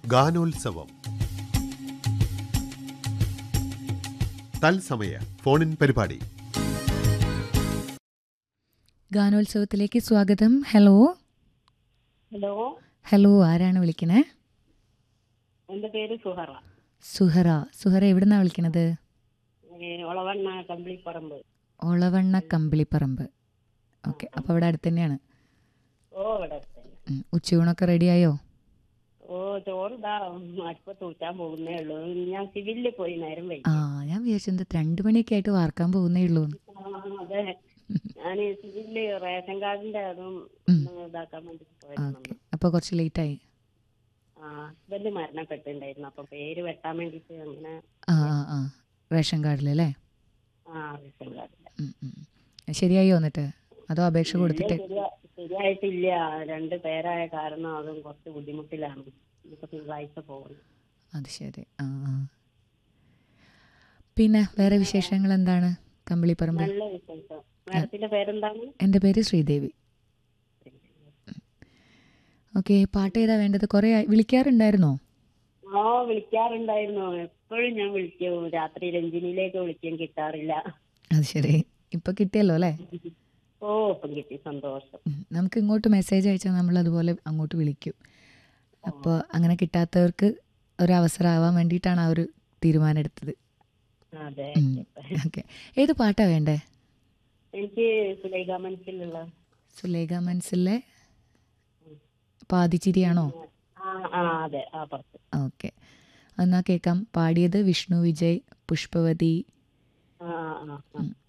ഗാനോത്സവം തത്സമയ ഫോണിൻ പരിപാടി ഗാനോത്സവത്തിലേക്ക് സ്വാഗതം ഹലോ ഹലോ ഹലോ ആരാണ് വിളിക്കണേ എന്റെ പേര് സുഹറ സുഹറ സുഹറ എവിടുന്നാ വിളിക്കണത് ഏ, ഒളവണ്ണ കമ്പിളിപ്പറമ്പ് ഒളവണ്ണ കമ്പിളിപ്പറമ്പ് ഓക്കെ അപ്പോൾ അവിടെ അടുത്ത് തന്നെയാണ് ഓ ഇവിടെ അടുത്തന്നെ. ഉം, ഉച്ചയൂണൊക്കെ റെഡിയായോ ഓ ചോറ് ഇതാ അടുപ്പ് തൂറ്റാൻ പോകുന്നേ ഉള്ളൂ ഞാൻ സിവിലിൽ പോയി നേരം വൈകി ആ ഞാൻ വിചാരിച്ചത് രണ്ട് മണിയൊക്കെ ആയിട്ട് വാർക്കാൻ പോകുന്നേ ഉള്ളൂ എന്ന്. ആ, അതെ ഞാൻ സിവിലില് റേഷൻ കാർഡിന്റെ അതും ഉം. ഒന്ന് ഇതാക്കാൻ വേണ്ടി പോയിരുന്നു ഓക്കെ അപ്പോൾ കുറച്ച് ലേറ്റായി ആ ഹസ്ബൻഡ് മരണപ്പെട്ടിട്ടുണ്ടായിരുന്നു അപ്പൊ പേര് വെട്ടാൻ വേണ്ടിട്ട് അങ്ങനെ ആ ആ ആ റേഷൻ കാർഡിലല്ലേ ആ റേഷൻ കാർഡിന്റെ ഉം, ഉം. ശരിയായോ എന്നിട്ട് അതോ അപേക്ഷ കൊടുത്തിട്ട് ശരിയാ- ശരിയായിട്ടില്ല രണ്ട് പേരായ കാരണം അതും കുറച്ച് ബുദ്ധിമുട്ടിലാണ് ഇപ്പൊ തിങ്കളാഴ്ച പോകുന്നു അത് ശരി ആ ആ പിന്നെ വേറെ വിശേഷങ്ങൾ എന്താണ് കമ്പിളിപ്പറമ്പ് നല്ല വിശേഷം മാഡത്തിന്റെ പേരെന്താണ് എൻ്റെ പേര് ശ്രീദേവി ഓക്കെ പാട്ട് ഏതാ വേണ്ടത് കുറേ ആയി- വിളിക്കാറുണ്ടായിരുന്നോ ആ വിളിക്കാറുണ്ടായിരുന്നു എപ്പോഴും ഞാൻ വിളിക്കും രാത്രി രഞ്ജിനിയിലേക്ക് വിളിക്കാൻ കിട്ടാറില്ല അത് ശരി ഇപ്പൊ കിട്ടിയല്ലോ അല്ലേ ഓ ഇപ്പം കിട്ടി സന്തോഷം ഉം. നമുക്ക് ഇങ്ങോട്ട് മെസ്സേജ് അയച്ചാൽ നമ്മൾ അതുപോലെ അങ്ങോട്ട് വിളിക്കും അപ്പോൾ അങ്ങനെ കിട്ടാത്തവർക്ക് ഒരു അവസരം ആവാൻ വേണ്ടിയിട്ടാണ് ആ ഒരു തീരുമാനം എടുത്തത് അതെ ഓക്കെ ഏത് പാട്ടാ വേണ്ടേ എനിക്ക് സുലൈഖ മനസ്സിലുള്ള സുലേഖ മനസ്സിലെ പാതിച്ചിരിയാണോ ആ ആ അതെ ആ പുറത്ത് ഓക്കെ എന്നാ കേൾക്കാം പാടിയത് വിഷ്ണു വിജയ് പുഷ്പവതി ആ ആ ആ, ആ